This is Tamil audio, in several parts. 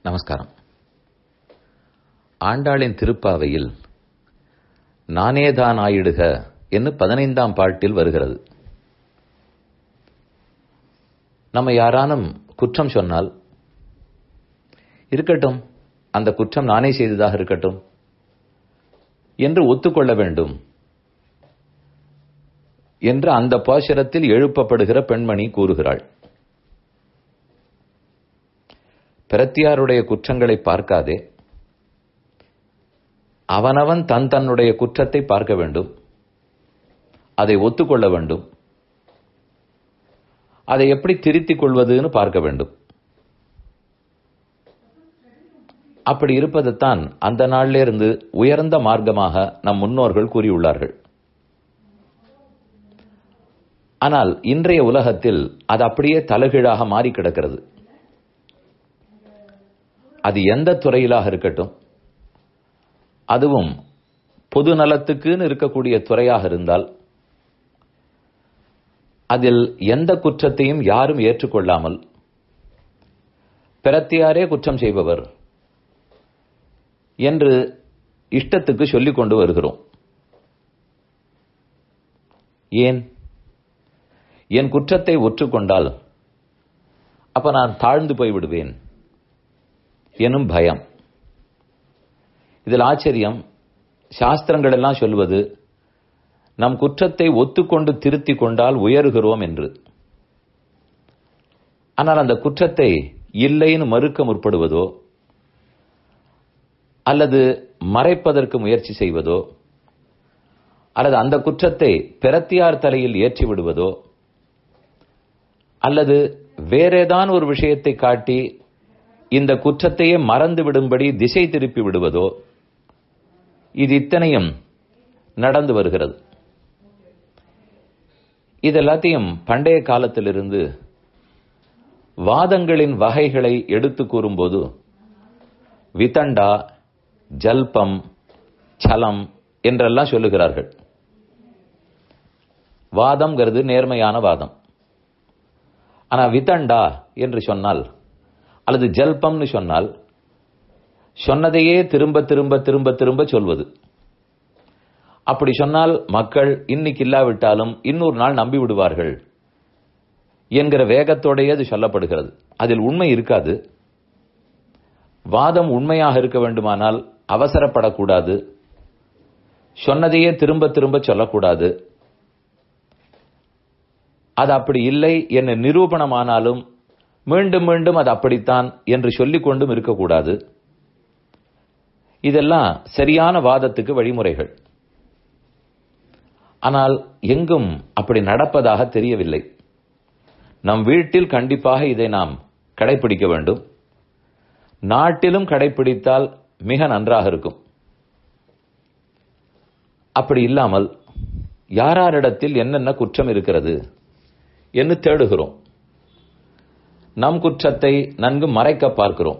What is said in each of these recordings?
நமஸ்காரம் ஆண்டாளின் திருப்பாவையில் நானேதான் ஆயிடுக என்று பதினைந்தாம் பாட்டில் வருகிறது நம்ம யாரானும் குற்றம் சொன்னால் இருக்கட்டும் அந்த குற்றம் நானே செய்ததாக இருக்கட்டும் என்று ஒத்துக்கொள்ள வேண்டும் என்று அந்த பாசுரத்தில் எழுப்பப்படுகிற பெண்மணி கூறுகிறாள் பிரத்தியாருடைய குற்றங்களை பார்க்காதே அவனவன் தன் தன்னுடைய குற்றத்தை பார்க்க வேண்டும் அதை ஒத்துக்கொள்ள வேண்டும் அதை எப்படி திருத்திக் கொள்வதுன்னு பார்க்க வேண்டும் அப்படி இருப்பதுதான் அந்த நாளிலே இருந்து உயர்ந்த மார்க்கமாக நம் முன்னோர்கள் கூறியுள்ளார்கள் ஆனால் இன்றைய உலகத்தில் அது அப்படியே தலைகீழாக மாறி கிடக்கிறது அது எந்த துறையிலாக இருக்கட்டும் அதுவும் பொது நலத்துக்குன்னு இருக்கக்கூடிய துறையாக இருந்தால் அதில் எந்த குற்றத்தையும் யாரும் ஏற்றுக்கொள்ளாமல் பிரத்தியாரே குற்றம் செய்பவர் என்று இஷ்டத்துக்கு சொல்லிக் கொண்டு வருகிறோம் ஏன் என் குற்றத்தை ஒற்றுக்கொண்டால் அப்ப நான் தாழ்ந்து போய்விடுவேன் எனும் பயம் இதில் ஆச்சரியம் சாஸ்திரங்கள் எல்லாம் சொல்வது நம் குற்றத்தை ஒத்துக்கொண்டு திருத்திக் கொண்டால் உயர்கிறோம் என்று ஆனால் அந்த குற்றத்தை இல்லைன்னு மறுக்க முற்படுவதோ அல்லது மறைப்பதற்கு முயற்சி செய்வதோ அல்லது அந்த குற்றத்தை பிரத்தியார் தலையில் ஏற்றி விடுவதோ அல்லது வேறேதான் ஒரு விஷயத்தை காட்டி இந்த குற்றத்தையே மறந்து விடும்படி திசை திருப்பி விடுவதோ இது இத்தனையும் நடந்து வருகிறது இது எல்லாத்தையும் பண்டைய காலத்திலிருந்து வாதங்களின் வகைகளை எடுத்து கூறும்போது விதண்டா ஜல்பம் சலம் என்றெல்லாம் சொல்லுகிறார்கள் வாதம்ங்கிறது நேர்மையான வாதம் ஆனா விதண்டா என்று சொன்னால் அல்லது ஜல்பம்னு சொன்னால் சொன்னதையே திரும்ப திரும்ப திரும்ப திரும்ப சொல்வது அப்படி சொன்னால் மக்கள் இன்னைக்கு இல்லாவிட்டாலும் இன்னொரு நாள் நம்பி விடுவார்கள் என்கிற வேகத்தோடையே அது சொல்லப்படுகிறது அதில் உண்மை இருக்காது வாதம் உண்மையாக இருக்க வேண்டுமானால் அவசரப்படக்கூடாது சொன்னதையே திரும்ப திரும்ப சொல்லக்கூடாது அது அப்படி இல்லை என்ன நிரூபணமானாலும் மீண்டும் மீண்டும் அது அப்படித்தான் என்று சொல்லிக் கொண்டும் இருக்கக்கூடாது இதெல்லாம் சரியான வாதத்துக்கு வழிமுறைகள் ஆனால் எங்கும் அப்படி நடப்பதாக தெரியவில்லை நம் வீட்டில் கண்டிப்பாக இதை நாம் கடைபிடிக்க வேண்டும் நாட்டிலும் கடைபிடித்தால் மிக நன்றாக இருக்கும் அப்படி இல்லாமல் யாராரிடத்தில் என்னென்ன குற்றம் இருக்கிறது என்று தேடுகிறோம் நம் குற்றத்தை நன்கு மறைக்க பார்க்கிறோம்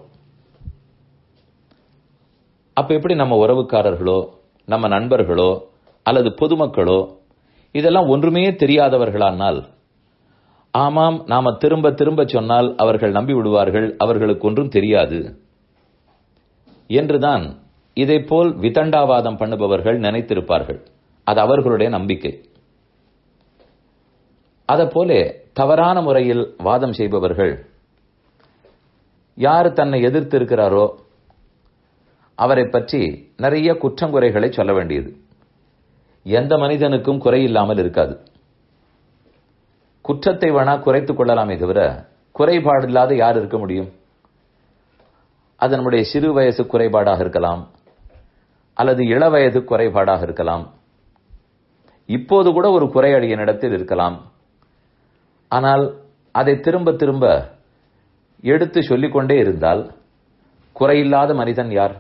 அப்ப எப்படி நம்ம உறவுக்காரர்களோ நம்ம நண்பர்களோ அல்லது பொதுமக்களோ இதெல்லாம் ஒன்றுமே தெரியாதவர்களானால் ஆமாம் நாம திரும்ப திரும்ப சொன்னால் அவர்கள் நம்பி விடுவார்கள் அவர்களுக்கு ஒன்றும் தெரியாது என்றுதான் இதை போல் விதண்டாவாதம் பண்ணுபவர்கள் நினைத்திருப்பார்கள் அது அவர்களுடைய நம்பிக்கை அதை போல தவறான முறையில் வாதம் செய்பவர்கள் யார் தன்னை எதிர்த்து இருக்கிறாரோ அவரை பற்றி நிறைய குற்றங்குறைகளை சொல்ல வேண்டியது எந்த மனிதனுக்கும் குறை இல்லாமல் இருக்காது குற்றத்தை வேணா குறைத்துக் கொள்ளலாமே தவிர குறைபாடு இல்லாத யார் இருக்க முடியும் அது நம்முடைய சிறு வயசு குறைபாடாக இருக்கலாம் அல்லது இள வயது குறைபாடாக இருக்கலாம் இப்போது கூட ஒரு குறையடியனிடத்தில் இருக்கலாம் ஆனால் அதை திரும்ப திரும்ப எடுத்து சொல்லிக்கொண்டே இருந்தால் குறையில்லாத மனிதன் யார்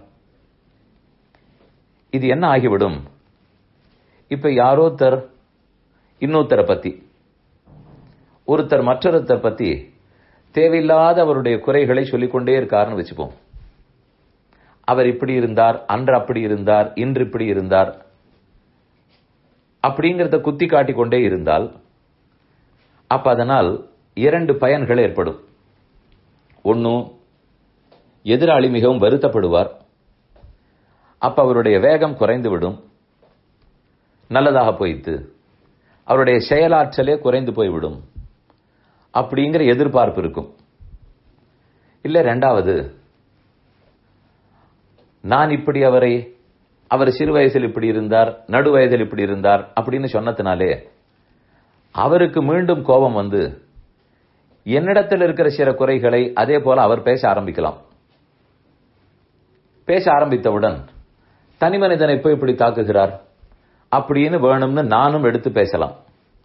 இது என்ன ஆகிவிடும் இப்ப யாரோத்தர் இன்னொருத்தரை பத்தி ஒருத்தர் மற்றொருத்தர் பத்தி தேவையில்லாத அவருடைய குறைகளை சொல்லிக்கொண்டே இருக்காருன்னு வச்சுப்போம் அவர் இப்படி இருந்தார் அன்று அப்படி இருந்தார் இன்று இப்படி இருந்தார் அப்படிங்கிறத குத்தி காட்டிக் கொண்டே இருந்தால் அப்ப அதனால் இரண்டு பயன்கள் ஏற்படும் ஒன்னு எதிராளி மிகவும் வருத்தப்படுவார் அப்ப அவருடைய வேகம் குறைந்துவிடும் நல்லதாக போயிட்டு அவருடைய செயலாற்றலே குறைந்து போய்விடும் அப்படிங்கிற எதிர்பார்ப்பு இருக்கும் இல்ல ரெண்டாவது நான் இப்படி அவரை அவர் சிறு வயசில் இப்படி இருந்தார் நடு வயதில் இப்படி இருந்தார் அப்படின்னு சொன்னதுனாலே அவருக்கு மீண்டும் கோபம் வந்து என்னிடத்தில் இருக்கிற சில குறைகளை அதே போல அவர் பேச ஆரம்பிக்கலாம் பேச ஆரம்பித்தவுடன் தனி மனிதனை போய் இப்படி தாக்குகிறார் அப்படின்னு வேணும்னு நானும் எடுத்து பேசலாம்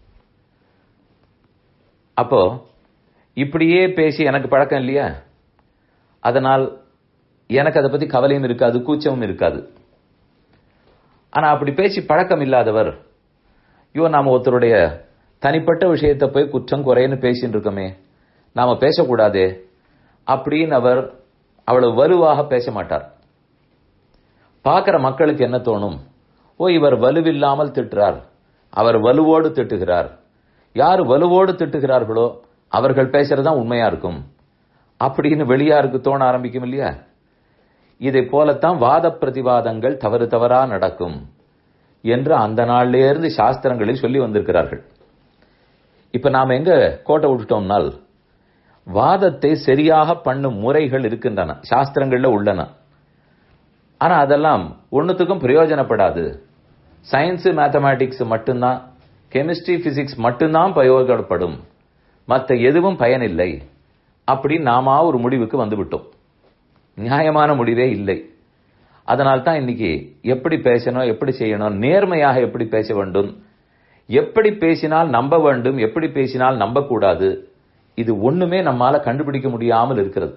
அப்போ இப்படியே பேசி எனக்கு பழக்கம் இல்லையா அதனால் எனக்கு அதை பத்தி கவலையும் இருக்காது கூச்சமும் இருக்காது ஆனா அப்படி பேசி பழக்கம் இல்லாதவர் ஐயோ நாம ஒருத்தருடைய தனிப்பட்ட விஷயத்தை போய் குற்றம் குறைன்னு பேசிட்டு இருக்கோமே நாம பேசக்கூடாதே அப்படின்னு அவர் அவ்வளவு வலுவாக பேச மாட்டார் பார்க்கிற மக்களுக்கு என்ன தோணும் ஓ இவர் வலுவில்லாமல் திட்டுறார் அவர் வலுவோடு திட்டுகிறார் யார் வலுவோடு திட்டுகிறார்களோ அவர்கள் பேசுறதுதான் உண்மையா இருக்கும் அப்படின்னு வெளியாருக்கு தோண ஆரம்பிக்கும் இல்லையா இதை போலத்தான் வாத பிரதிவாதங்கள் தவறு தவறா நடக்கும் என்று அந்த நாள்ல இருந்து சாஸ்திரங்களில் சொல்லி வந்திருக்கிறார்கள் இப்ப நாம எங்க கோட்டை விட்டுட்டோம்னால் வாதத்தை சரியாக பண்ணும் முறைகள் இருக்கின்றன சாஸ்திரங்கள்ல உள்ளன ஆனா அதெல்லாம் ஒன்னுத்துக்கும் பிரயோஜனப்படாது சயின்ஸ் மேத்தமேட்டிக்ஸ் மட்டும்தான் கெமிஸ்ட்ரி பிசிக்ஸ் மட்டும்தான் பிரயோகப்படும் மற்ற எதுவும் பயனில்லை அப்படின்னு நாம ஒரு முடிவுக்கு வந்துவிட்டோம் நியாயமான முடிவே இல்லை அதனால் தான் இன்னைக்கு எப்படி பேசணும் எப்படி செய்யணும் நேர்மையாக எப்படி பேச வேண்டும் எப்படி பேசினால் நம்ப வேண்டும் எப்படி பேசினால் நம்பக்கூடாது இது ஒண்ணுமே நம்மால கண்டுபிடிக்க முடியாமல் இருக்கிறது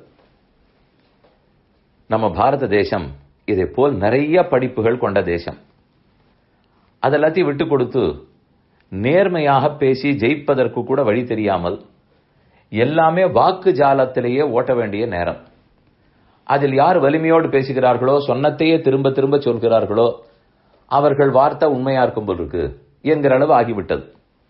நம்ம பாரத தேசம் இதை போல் நிறைய படிப்புகள் கொண்ட தேசம் அதெல்லாத்தையும் விட்டு கொடுத்து நேர்மையாக பேசி ஜெயிப்பதற்கு கூட வழி தெரியாமல் எல்லாமே வாக்கு ஜாலத்திலேயே ஓட்ட வேண்டிய நேரம் அதில் யார் வலிமையோடு பேசுகிறார்களோ சொன்னத்தையே திரும்ப திரும்ப சொல்கிறார்களோ அவர்கள் வார்த்தை உண்மையா இருக்கும் போல் இருக்கு என்கிற அளவு ஆகிவிட்டது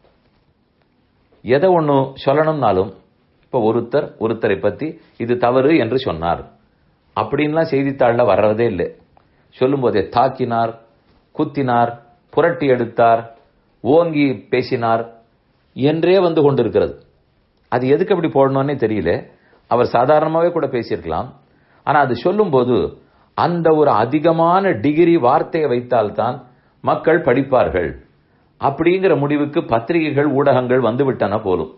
எதை ஒண்ணு சொல்லணும்னாலும் இப்ப ஒருத்தர் ஒருத்தரை பத்தி இது தவறு என்று சொன்னார் அப்படின்லாம் செய்தித்தாள்ல வர்றதே இல்லை சொல்லும் போதே தாக்கினார் குத்தினார் புரட்டி எடுத்தார் ஓங்கி பேசினார் என்றே வந்து கொண்டிருக்கிறது அது எதுக்கு அப்படி போடணும்னே தெரியல அவர் சாதாரணமாவே கூட பேசியிருக்கலாம் ஆனா அது சொல்லும்போது அந்த ஒரு அதிகமான டிகிரி வார்த்தையை வைத்தால்தான் மக்கள் படிப்பார்கள் அப்படிங்கிற முடிவுக்கு பத்திரிகைகள் ஊடகங்கள் வந்து விட்டன போலும்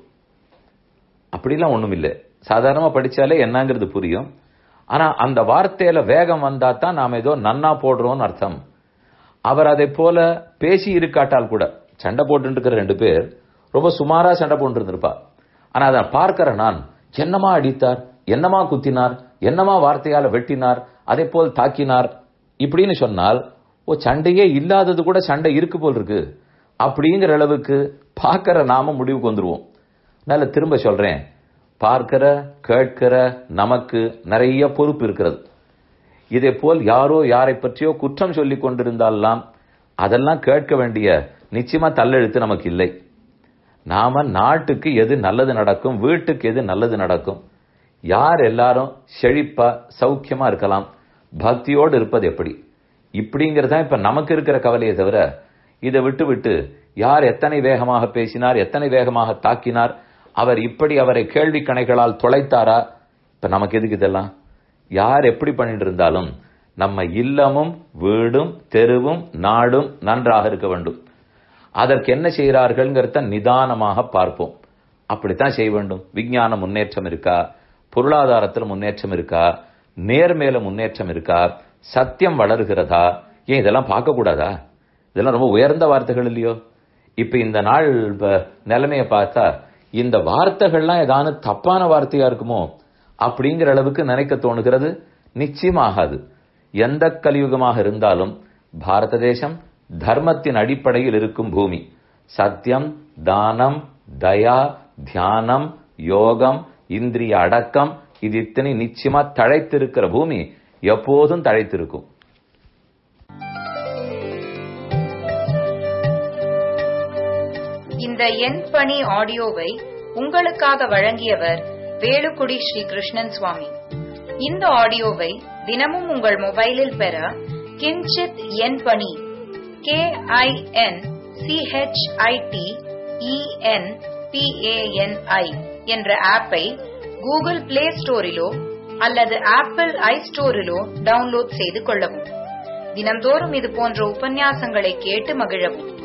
அப்படிலாம் ஒண்ணும் இல்லை சாதாரணமா படிச்சாலே என்னங்கிறது புரியும் ஆனா அந்த வார்த்தையில வேகம் வந்தா தான் நாம ஏதோ நன்னா போடுறோம்னு அர்த்தம் அவர் அதை போல பேசி இருக்காட்டால் கூட சண்டை போட்டு இருக்கிற ரெண்டு பேர் ரொம்ப சுமாரா சண்டை போட்டு இருந்திருப்பா ஆனா அதை பார்க்கிற நான் என்னமா அடித்தார் என்னமா குத்தினார் என்னமா வார்த்தையால வெட்டினார் அதே போல் தாக்கினார் இப்படின்னு சொன்னால் ஓ சண்டையே இல்லாதது கூட சண்டை இருக்கு போல் இருக்கு அப்படிங்கிற அளவுக்கு பார்க்கிற நாம முடிவுக்கு வந்துருவோம் நல்ல திரும்ப சொல்றேன் பார்க்கிற கேட்கிற நமக்கு நிறைய பொறுப்பு இருக்கிறது இதே போல் யாரோ யாரை பற்றியோ குற்றம் சொல்லிக் கொண்டிருந்தாலாம் அதெல்லாம் கேட்க வேண்டிய நிச்சயமா தள்ளெழுத்து நமக்கு இல்லை நாம நாட்டுக்கு எது நல்லது நடக்கும் வீட்டுக்கு எது நல்லது நடக்கும் யார் எல்லாரும் செழிப்பா சௌக்கியமா இருக்கலாம் பக்தியோடு இருப்பது எப்படி இப்படிங்கறதா இப்ப நமக்கு இருக்கிற கவலையை தவிர இதை விட்டு விட்டு யார் எத்தனை வேகமாக பேசினார் எத்தனை வேகமாக தாக்கினார் அவர் இப்படி அவரை கேள்வி கணைகளால் தொலைத்தாரா இப்ப நமக்கு எதுக்கு இதெல்லாம் யார் எப்படி பண்ணிட்டு இருந்தாலும் நம்ம இல்லமும் வீடும் தெருவும் நாடும் நன்றாக இருக்க வேண்டும் அதற்கு என்ன செய்கிறார்கள்ங்கிறத நிதானமாக பார்ப்போம் அப்படித்தான் செய்ய வேண்டும் விஞ்ஞான முன்னேற்றம் இருக்கா பொருளாதாரத்தில் முன்னேற்றம் இருக்கா நேர்மேல முன்னேற்றம் இருக்கா சத்தியம் வளர்கிறதா ஏன் இதெல்லாம் பார்க்க கூடாதா இதெல்லாம் ரொம்ப உயர்ந்த வார்த்தைகள் இல்லையோ இப்ப இந்த நாள் நிலைமையை பார்த்தா இந்த வார்த்தைகள்லாம் ஏதாவது தப்பான வார்த்தையா இருக்குமோ அப்படிங்கிற அளவுக்கு நினைக்க தோணுகிறது நிச்சயமாகாது எந்த கலியுகமாக இருந்தாலும் பாரத தேசம் தர்மத்தின் அடிப்படையில் இருக்கும் பூமி சத்தியம் தானம் தயா தியானம் யோகம் இந்திரிய அடக்கம் இது இத்தனை நிச்சயமா தழைத்திருக்கிற பூமி எப்போதும் தழைத்திருக்கும் இந்த எண் பணி ஆடியோவை உங்களுக்காக வழங்கியவர் வேலுக்குடி ஸ்ரீ கிருஷ்ணன் சுவாமி இந்த ஆடியோவை தினமும் உங்கள் மொபைலில் பெற கிஞ்சித் எண் பணி கே ஐ என் சிஹெச்ஐடி இஎன் பிஏஎன்ஐ என்ற ஆப்பை கூகுள் பிளே ஸ்டோரிலோ அல்லது ஆப்பிள் ஐ ஸ்டோரிலோ டவுன்லோட் செய்து கொள்ளவும் தினம்தோறும் இது போன்ற உபன்யாசங்களை கேட்டு மகிழவும்